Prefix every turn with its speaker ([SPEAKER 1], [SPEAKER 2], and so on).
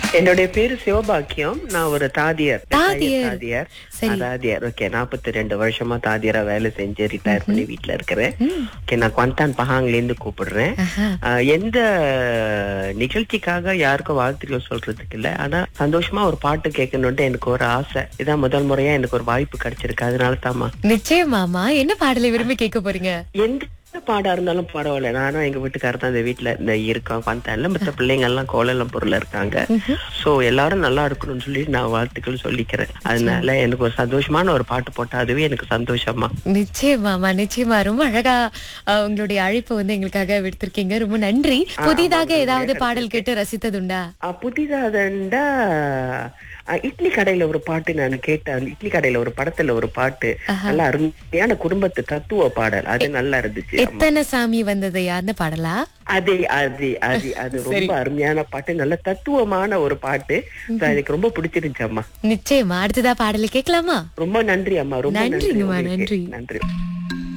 [SPEAKER 1] என்னுடைய பேரு சிவபாக்கியம் நான் ஒரு தாதியர்
[SPEAKER 2] தாதியர்.
[SPEAKER 1] தாதியர்
[SPEAKER 2] சரி.
[SPEAKER 1] தாதியர் ஓகே நாற்பத்தி ரெண்டு வருஷமா தாதியரா வேலை செஞ்சு ரிட்டையர் பண்ணி வீட்ல இருக்கிறேன் ஓகே நான் குவாந்தான் பஹாங்ல இருந்து கூப்பிடுறேன்
[SPEAKER 2] ஆஹா.
[SPEAKER 1] ஆஹ், எந்த நிகழ்ச்சிக்காக யாருக்கும் வாழ்த்துக்கள் சொல்றதுக்கு இல்ல ஆனா சந்தோஷமா ஒரு பாட்டு கேட்கணும்ட்டு எனக்கு ஒரு ஆசை இதான் முதல் முறையா எனக்கு ஒரு வாய்ப்பு கிடைச்சிருக்கு அதனால தாமா
[SPEAKER 2] நிச்சயமாமா என்ன பாடலை விரும்பி கேட்க போறீங்க
[SPEAKER 1] எந்த பாடா இருந்தாலும் பரவாயில்ல நானும் எங்க வீட்டுக்காரர் தான் இந்த வீட்டுல இந்த இருக்கோம் குவாந்தான்ல மத்த பிள்ளைங்க எல்லாம் கோலம்பூர்ல இருக்காங்க சோ எல்லாரும் நல்லா இருக்கணும்னு சொல்லி நான் வாழ்த்துக்கள் சொல்லிக்கிறேன் அதனால எனக்கு ஒரு சந்தோஷமான ஒரு பாட்டு போட்டா அதுவே எனக்கு சந்தோஷமா
[SPEAKER 2] நிச்சயமாமா நிச்சயமா ரொம்ப அழகா அஹ், உங்களுடைய அழைப்பு வந்து எங்களுக்காக விடுத்திருக்கீங்க ரொம்ப நன்றி புதிதாக ஏதாவது பாடல் கேட்டு ரசித்ததுண்டா
[SPEAKER 1] ஆ, புதிதா அதண்டா ஆ, இட்லி கடையில ஒரு பாட்டு நான் கேட்டேன் அந்த இட்லி கடையில ஒரு படத்துல ஒரு பாட்டு நல்லா அருமையான குடும்பத்து தத்துவ பாடல் அது நல்லா இருந்துச்சு ஆமா.
[SPEAKER 2] எத்தனை சாமி வந்தது யாருன்னு பாடலா
[SPEAKER 1] அதே அது அது அது ரொம்ப அருமையான பாட்டு நல்ல தத்துவமான ஒரு பாட்டு அது எனக்கு ரொம்ப பிடிச்சிருந்துச்சு அம்மா
[SPEAKER 2] நிச்சயமா அடுத்ததா பாடலை கேட்கலாமா
[SPEAKER 1] ரொம்ப நன்றி அம்மா ரொம்ப நன்றி
[SPEAKER 2] நன்றிங்கம்மா,
[SPEAKER 1] உங்களுக்கு.
[SPEAKER 2] நன்றி.
[SPEAKER 1] நன்றி